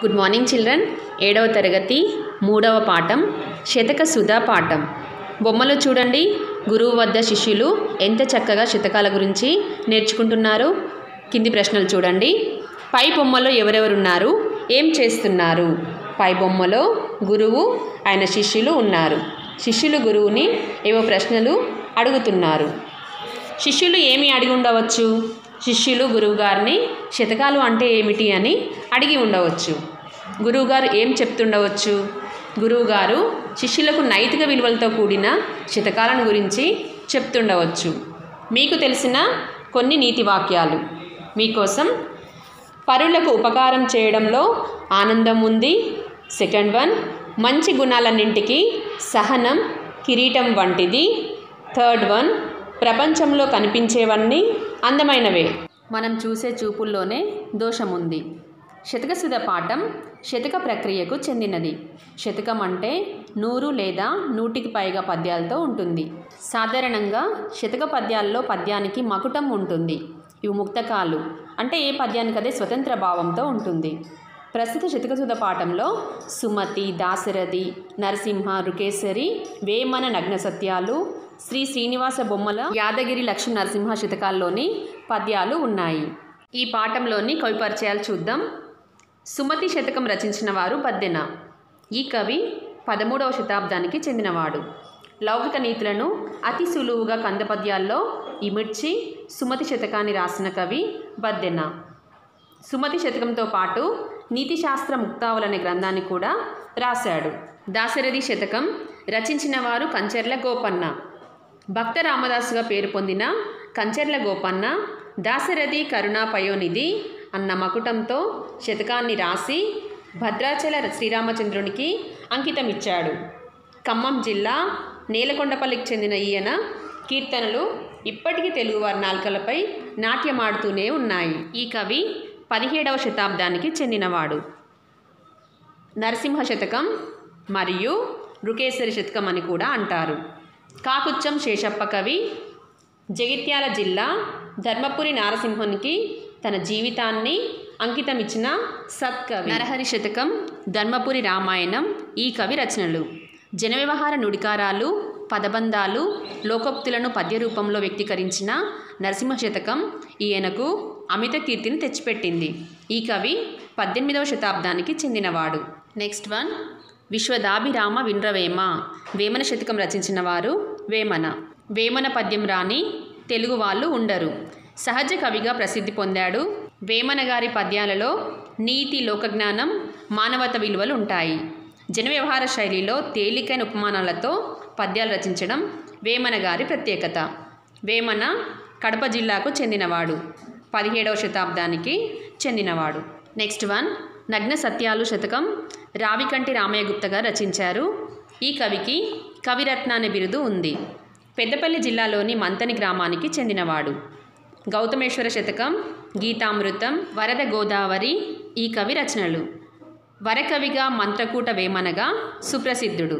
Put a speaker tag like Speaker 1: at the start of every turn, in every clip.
Speaker 1: good morning children ఏడవ తరగతి మూడవ పాఠం శతక సుధా పాఠం బొమ్మలు చూడండి గురువు వద్ద శిష్యులు ఎంత చక్కగా శతకాల గురించి నేర్చుకుంటున్నారు కింది ప్రశ్నలు చూడండి పై బొమ్మలో ఎవరెవరున్నారు ఏం చేస్తున్నారు పై బొమ్మలో గురువు ఆయన శిష్యులు ఉన్నారు శిష్యులు గురువుని ఏవో ప్రశ్నలు అడుగుతున్నారు శిష్యులు ఏమి అడిగి ఉండవచ్చు శిష్యులు గురువుగారిని శతకాలు అంటే ఏమిటి అని అడిగి ఉండవచ్చు గురువుగారు ఏం చెప్తుండవచ్చు గురువుగారు శిష్యులకు నైతిక విలువలతో కూడిన శతకాలను గురించి చెప్తుండవచ్చు మీకు తెలిసిన కొన్ని నీతి వాక్యాలు మీకోసం పరులకు ఉపకారం చేయడంలో ఆనందం ఉంది సెకండ్ వన్ మంచి గుణాలన్నింటికి సహనం కిరీటం వంటిది థర్డ్ వన్ ప్రపంచంలో కనిపించేవన్నీ అందమైనవే మనం చూసే చూపుల్లోనే దోషం ఉంది శతకసుధ పాఠం శతక ప్రక్రియకు చెందినది శతకం అంటే నూరు లేదా నూటికి పైగా పద్యాలతో ఉంటుంది సాధారణంగా శతక పద్యాల్లో పద్యానికి మకుటం ఉంటుంది ఇవి ముక్తకాలు అంటే ఏ పద్యానికి అదే స్వతంత్ర భావంతో ఉంటుంది ప్రస్తుత శతకసుధ పాఠంలో సుమతి దాశరథి నరసింహ రుకేశ్వరి వేమన నగ్న సత్యాలు శ్రీ శ్రీనివాస బొమ్మల యాదగిరి లక్ష్మీ నరసింహ శతకాల్లోని పద్యాలు ఉన్నాయి ఈ పాఠంలోని కవి పరిచయాలు చూద్దాం సుమతి శతకం రచించిన వారు బద్దెన ఈ కవి పదమూడవ శతాబ్దానికి చెందినవాడు లౌకిక నీతులను అతి సులువుగా కందపద్యాల్లో ఇమిడ్చి సుమతి శతకాన్ని రాసిన కవి బద్దెన సుమతి శతకంతో పాటు నీతిశాస్త్ర ముక్తావలనే గ్రంథాన్ని కూడా రాశాడు దాశరథి శతకం రచించిన వారు కంచెర్ల గోపన్న భక్త రామదాసుగా పేరు పొందిన కంచెర్ల గోపన్న దాశరథి కరుణా పయోనిధి అన్న మకుటంతో శతకాన్ని రాసి భద్రాచల శ్రీరామచంద్రునికి అంకితమిచ్చాడు ఖమ్మం జిల్లా నేలకొండపల్లికి చెందిన ఈయన కీర్తనలు ఇప్పటికీ తెలుగువారి నాల్కలపై నాట్యమాడుతూనే ఉన్నాయి ఈ కవి పదిహేడవ శతాబ్దానికి చెందినవాడు నరసింహ శతకం మరియు రుకేశ్వరి శతకం అని కూడా అంటారు కాకుచ్చం శేషప్ప కవి జగిత్యాల జిల్లా ధర్మపురి నారసింహునికి తన జీవితాన్ని అంకితమిచ్చిన సత్కవి నరహరి శతకం ధర్మపురి రామాయణం ఈ కవి రచనలు జన వ్యవహార నుడికారాలు పదబంధాలు లోకోక్తులను పద్య రూపంలో వ్యక్తీకరించిన నరసింహ శతకం ఈయనకు అమిత కీర్తిని తెచ్చిపెట్టింది ఈ కవి పద్దెనిమిదవ శతాబ్దానికి చెందినవాడు నెక్స్ట్ వన్ విశ్వదాభిరామ విండ్రవేమ వేమన శతకం రచించిన వారు వేమన వేమన పద్యం రాని తెలుగు వాళ్ళు ఉండరు సహజ కవిగా ప్రసిద్ధి పొందాడు వేమన గారి పద్యాలలో నీతి లోకజ్ఞానం మానవత విలువలు ఉంటాయి జన వ్యవహార శైలిలో తేలికైన ఉపమానాలతో పద్యాలు రచించడం వేమన గారి ప్రత్యేకత వేమన కడప జిల్లాకు చెందినవాడు పదిహేడవ శతాబ్దానికి చెందినవాడు నెక్స్ట్ వన్ నగ్న సత్యాలు శతకం రావికంటి రామయ్య గుప్త గారు రచించారు ఈ కవికి కవిరత్న అనే బిరుదు ఉంది పెద్దపల్లి జిల్లాలోని మంతని గ్రామానికి చెందినవాడు గౌతమేశ్వర శతకం గీతామృతం వరద గోదావరి ఈ కవి రచనలు వరకవిగా మంత్రకూట వేమనగా సుప్రసిద్ధుడు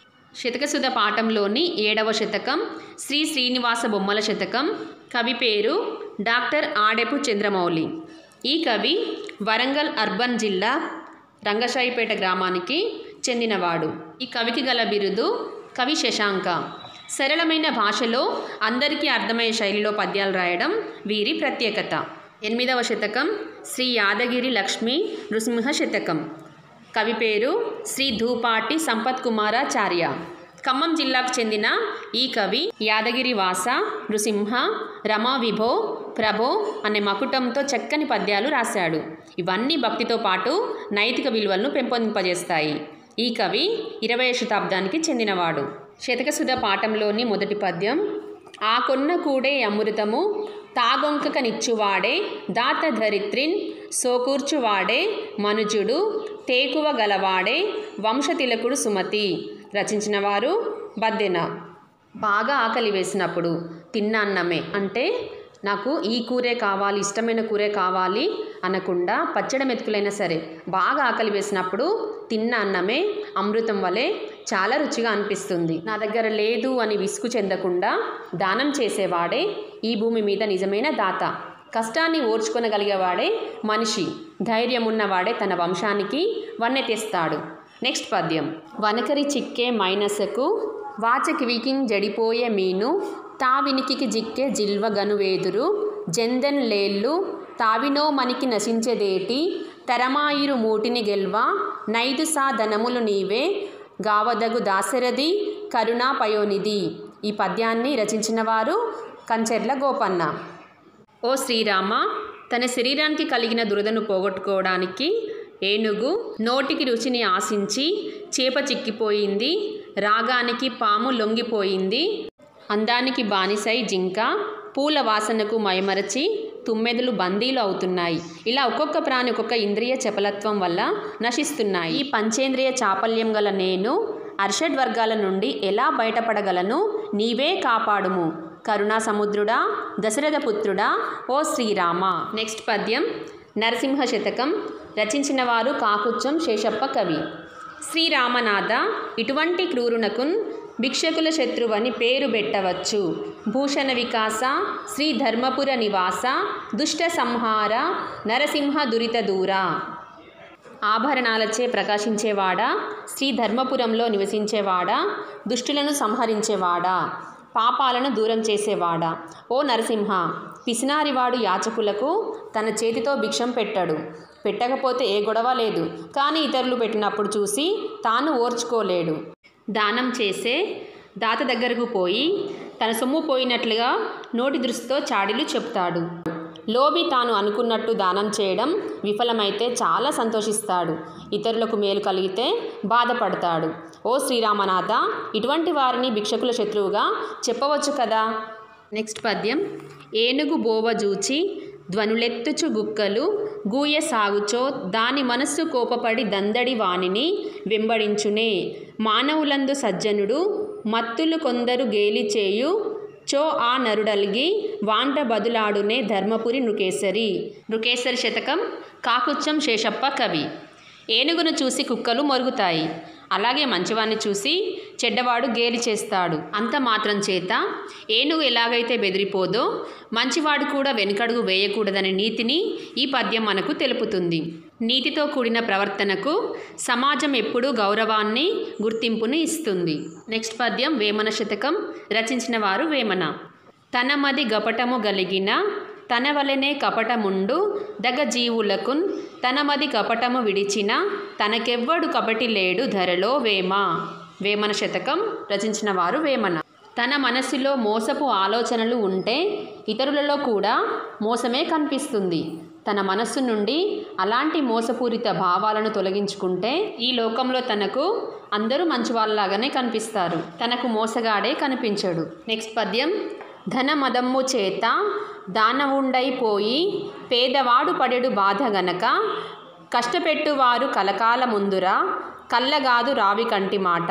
Speaker 1: శతకసుధ పాఠంలోని ఏడవ శతకం శ్రీ శ్రీనివాస బొమ్మల శతకం కవి పేరు డాక్టర్ ఆడెపు చంద్రమౌళి ఈ కవి వరంగల్ అర్బన్ జిల్లా రంగశాయిపేట గ్రామానికి చెందినవాడు ఈ కవికి గల బిరుదు కవి శశాంక సరళమైన భాషలో అందరికీ అర్థమయ్యే శైలిలో పద్యాలు రాయడం వీరి ప్రత్యేకత ఎనిమిదవ శతకం శ్రీ యాదగిరి లక్ష్మీ నృసింహ శతకం కవి పేరు శ్రీ ధూపాటి సంపత్ కుమారాచార్య ఖమ్మం జిల్లాకు చెందిన ఈ కవి యాదగిరి వాస నృసింహ రమా విభో ప్రభో అనే మకుటంతో చక్కని పద్యాలు రాశాడు ఇవన్నీ భక్తితో పాటు నైతిక విలువలను పెంపొందింపజేస్తాయి ఈ కవి ఇరవై శతాబ్దానికి చెందినవాడు శతకసుధ పాఠంలోని మొదటి పద్యం ఆ కొన్న కూడే అమృతము తాగొంకక నిచ్చువాడే దాత ధరిత్రిన్ సోకూర్చువాడే మనుజుడు తేకువ గలవాడే వంశతిలకుడు సుమతి రచించిన వారు బద్దెన బాగా ఆకలి వేసినప్పుడు తిన్న అన్నమే అంటే నాకు ఈ కూరే కావాలి ఇష్టమైన కూరే కావాలి అనకుండా పచ్చడి మెతుకులైనా సరే బాగా ఆకలి వేసినప్పుడు తిన్న అన్నమే అమృతం వలె చాలా రుచిగా అనిపిస్తుంది నా దగ్గర లేదు అని విసుగు చెందకుండా దానం చేసేవాడే ఈ భూమి మీద నిజమైన దాత కష్టాన్ని ఓర్చుకొనగలిగేవాడే మనిషి ధైర్యం ఉన్నవాడే తన వంశానికి వన్నె తెస్తాడు నెక్స్ట్ పద్యం వనకరి చిక్కే మైనసకు వాచకి వీకింగ్ జడిపోయే మీను తావినికి జిక్కే జిల్వ గనువేదురు జందెన్ లేళ్ళు తావినో మనికి నశించెదేటి తెరమాయిరు మూటిని గెల్వ నైదు సా ధనములు నీవే గావదగు దాశరథి కరుణా పయోనిధి ఈ పద్యాన్ని రచించిన వారు కంచెర్ల గోపన్న ఓ శ్రీరామ తన శరీరానికి కలిగిన దురదను పోగొట్టుకోవడానికి ఏనుగు నోటికి రుచిని ఆశించి చేప చిక్కిపోయింది రాగానికి పాము లొంగిపోయింది అందానికి బానిసై జింక పూల వాసనకు మైమరచి తుమ్మెదలు బందీలు అవుతున్నాయి ఇలా ఒక్కొక్క ప్రాణి ఒక్కొక్క ఇంద్రియ చపలత్వం వల్ల నశిస్తున్నాయి ఈ పంచేంద్రియ చాపల్యం గల నేను అర్షడ్ వర్గాల నుండి ఎలా బయటపడగలను నీవే కాపాడుము కరుణా సముద్రుడా దశరథ పుత్రుడా ఓ శ్రీరామ నెక్స్ట్ పద్యం నరసింహ శతకం రచించిన వారు కాకుచ్చం శేషప్ప కవి శ్రీరామనాథ ఇటువంటి క్రూరునకున్ భిక్షకుల శత్రువని పేరు పెట్టవచ్చు భూషణ వికాస శ్రీ ధర్మపుర నివాస దుష్ట సంహార నరసింహ దురిత దూర ఆభరణాలచే ప్రకాశించేవాడా శ్రీ ధర్మపురంలో నివసించేవాడా దుష్టులను సంహరించేవాడా పాపాలను దూరం చేసేవాడా ఓ నరసింహ పిసినారివాడు యాచకులకు తన చేతితో భిక్షం పెట్టాడు పెట్టకపోతే ఏ గొడవ లేదు కానీ ఇతరులు పెట్టినప్పుడు చూసి తాను ఓర్చుకోలేడు దానం చేసే దాత దగ్గరకు పోయి తన సొమ్ము పోయినట్లుగా నోటి దృష్టితో చాడీలు చెప్తాడు లోబి తాను అనుకున్నట్టు దానం చేయడం విఫలమైతే చాలా సంతోషిస్తాడు ఇతరులకు మేలు కలిగితే బాధపడతాడు ఓ శ్రీరామనాథ ఇటువంటి వారిని భిక్షకుల శత్రువుగా చెప్పవచ్చు కదా నెక్స్ట్ పద్యం ఏనుగు బోవజూచి ధ్వనులెత్తుచు గుక్కలు గూయ సాగుచో దాని మనస్సు కోపపడి దందడి వానిని వెంబడించునే మానవులందు సజ్జనుడు మత్తులు కొందరు గేలి చేయు చో ఆ నరుడల్గి వాంట బదులాడునే ధర్మపురి నృకేసరి నృకేసరి శతకం కాకుచ్చం శేషప్ప కవి ఏనుగును చూసి కుక్కలు మరుగుతాయి అలాగే మంచివాణ్ణి చూసి చెడ్డవాడు గేలి చేస్తాడు అంత మాత్రం చేత ఏనుగు ఎలాగైతే బెదిరిపోదో మంచివాడు కూడా వెనుకడుగు వేయకూడదనే నీతిని ఈ పద్యం మనకు తెలుపుతుంది నీతితో కూడిన ప్రవర్తనకు సమాజం ఎప్పుడూ గౌరవాన్ని గుర్తింపుని ఇస్తుంది నెక్స్ట్ పద్యం వేమన శతకం రచించిన వారు వేమన తన మది గపటము గలిగిన తన వలనే కపటముండు దగ జీవులకున్ తన మది కపటము విడిచిన తనకెవ్వడు కపటి లేడు ధరలో వేమ వేమన శతకం రచించిన వారు వేమన తన మనసులో మోసపు ఆలోచనలు ఉంటే ఇతరులలో కూడా మోసమే కనిపిస్తుంది తన మనస్సు నుండి అలాంటి మోసపూరిత భావాలను తొలగించుకుంటే ఈ లోకంలో తనకు అందరూ మంచివాళ్ళలాగానే కనిపిస్తారు తనకు మోసగాడే కనిపించడు నెక్స్ట్ పద్యం ధనమదమ్ము చేత దానవుండైపోయి పేదవాడు పడెడు బాధ గనక కష్టపెట్టువారు కలకాల ముందుర కల్లగాదు రావి కంటి మాట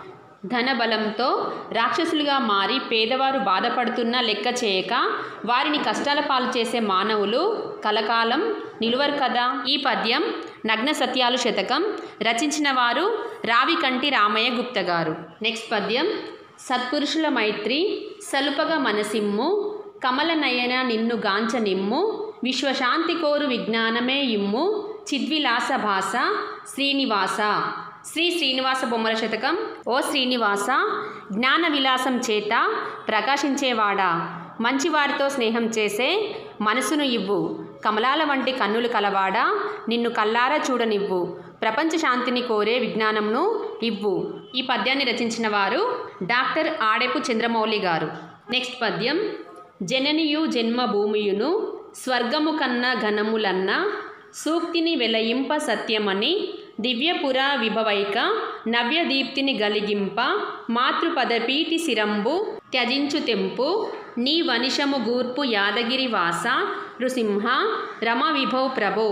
Speaker 1: ధనబలంతో రాక్షసులుగా మారి పేదవారు బాధపడుతున్నా లెక్క చేయక వారిని కష్టాల పాలు చేసే మానవులు కలకాలం నిలువరు కదా ఈ పద్యం నగ్న సత్యాలు శతకం రచించిన వారు రావికంటి రామయ్య గుప్త గారు నెక్స్ట్ పద్యం సత్పురుషుల మైత్రి సలుపగా మనసిమ్ము కమల నయన నిన్ను గాంచ నిమ్ము విశ్వశాంతి కోరు విజ్ఞానమే ఇమ్ము చిద్విలాస భాష శ్రీనివాస శ్రీ శ్రీనివాస బొమ్మల శతకం ఓ శ్రీనివాస జ్ఞాన విలాసం చేత ప్రకాశించేవాడా మంచివారితో స్నేహం చేసే మనసును ఇవ్వు కమలాల వంటి కన్నులు కలవాడా నిన్ను కల్లారా చూడనివ్వు ప్రపంచ శాంతిని కోరే విజ్ఞానంను ఇవ్వు ఈ పద్యాన్ని రచించిన వారు డాక్టర్ ఆడెపు చంద్రమౌళి గారు నెక్స్ట్ పద్యం జననియు జన్మభూమియును స్వర్గము కన్న ఘనములన్న సూక్తిని వెలయింప సత్యమని దివ్యపుర విభవైక నవ్యదీప్తిని గలిగింప మాతృపదపీటి శిరంబు త్యజించు తెంపు నీ వనిషము గూర్పు యాదగిరి వాస నృసింహ రమ విభవ్ ప్రభో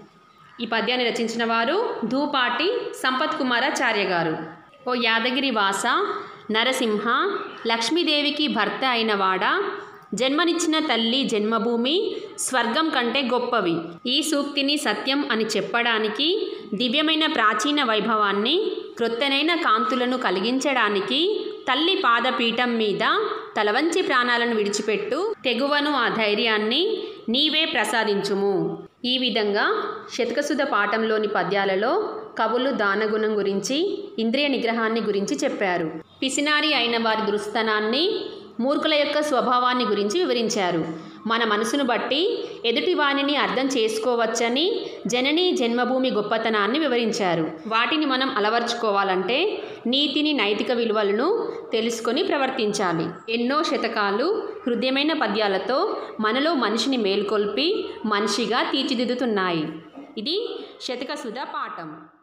Speaker 1: ఈ పద్యాన్ని రచించిన వారు ధూపాటి సంపత్ కుమారాచార్య గారు ఓ యాదగిరి వాస నరసింహ లక్ష్మీదేవికి భర్త అయినవాడా జన్మనిచ్చిన తల్లి జన్మభూమి స్వర్గం కంటే గొప్పవి ఈ సూక్తిని సత్యం అని చెప్పడానికి దివ్యమైన ప్రాచీన వైభవాన్ని క్రొత్తనైన కాంతులను కలిగించడానికి తల్లి పాదపీఠం మీద తలవంచి ప్రాణాలను విడిచిపెట్టు తెగువను ఆ ధైర్యాన్ని నీవే ప్రసాదించుము ఈ విధంగా శతకసుధ పాఠంలోని పద్యాలలో కవులు దానగుణం గురించి ఇంద్రియ నిగ్రహాన్ని గురించి చెప్పారు పిసినారి అయిన వారి దురుస్తనాన్ని మూర్ఖుల యొక్క స్వభావాన్ని గురించి వివరించారు మన మనసును బట్టి ఎదుటి వాణిని అర్థం చేసుకోవచ్చని జనని జన్మభూమి గొప్పతనాన్ని వివరించారు వాటిని మనం అలవర్చుకోవాలంటే నీతిని నైతిక విలువలను తెలుసుకొని ప్రవర్తించాలి ఎన్నో శతకాలు హృదయమైన పద్యాలతో మనలో మనిషిని మేల్కొల్పి మనిషిగా తీర్చిదిద్దుతున్నాయి ఇది శతక సుధా పాఠం